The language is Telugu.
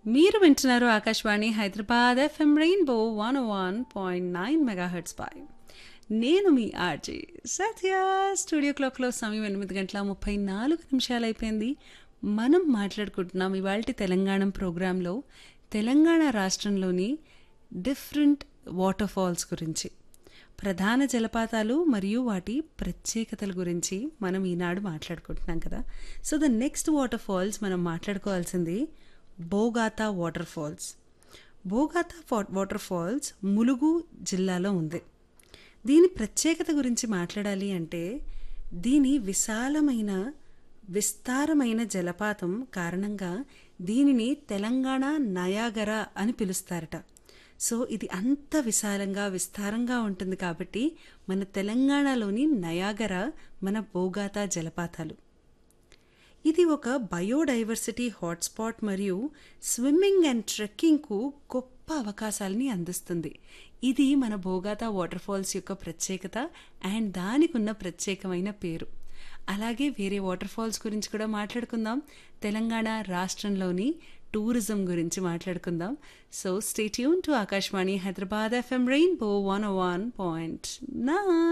మీరు వింటున్నారు Akashvani Hyderabad FM rainbow one one point nine mega hits పై నేను మీ ఆర్జే సత్య స్టూడియో క్లాక్లో సమయం ఎనిమిది గంటల ముప్పై నాలుగు నిమిషాలు అయిపోయింది మనం మాట్లాడుకుంటున్నాం ఇవాళ తెలంగాణ ప్రోగ్రాంలో తెలంగాణ రాష్ట్రంలోని డిఫరెంట్ వాటర్ ఫాల్స్ గురించి ప్రధాన జలపాతాలు మరియు వాటి ప్రత్యేకతల గురించి మనం ఈనాడు మాట్లాడుకుంటున్నాం కదా so the next waterfalls మనం మాట్లాడుకోవాల్సింది Bogatha waterfalls Bogatha waterfalls Mulugu జిల్లాలో ఉంది దీని ప్రత్యేకత గురించి మాట్లాడాలి అంటే దీని విశాలమైన విస్తారమైన జలపాతం కారణంగా దీనిని తెలంగాణ నయాగర అని పిలుస్తారట సో ఇది అంత విశాలంగా విస్తారంగా ఉంటుంది కాబట్టి మన తెలంగాణలోని నయాగర మన బోగాతా జలపాతాలు ఇది ఒక బయోడైవర్సిటీ హాట్స్పాట్ మరియు స్విమ్మింగ్ అండ్ ట్రెక్కింగ్కు గొప్ప అవకాశాలని అందిస్తుంది ఇది మన బోగాతా వాటర్ ఫాల్స్ యొక్క ప్రత్యేకత అండ్ దానికి ఉన్న ప్రత్యేకమైన పేరు అలాగే వేరే వాటర్ ఫాల్స్ గురించి కూడా మాట్లాడుకుందాం తెలంగాణ రాష్ట్రంలోని టూరిజం గురించి మాట్లాడుకుందాం so stay tuned to Akashvani Hyderabad FM rainbow one one point నా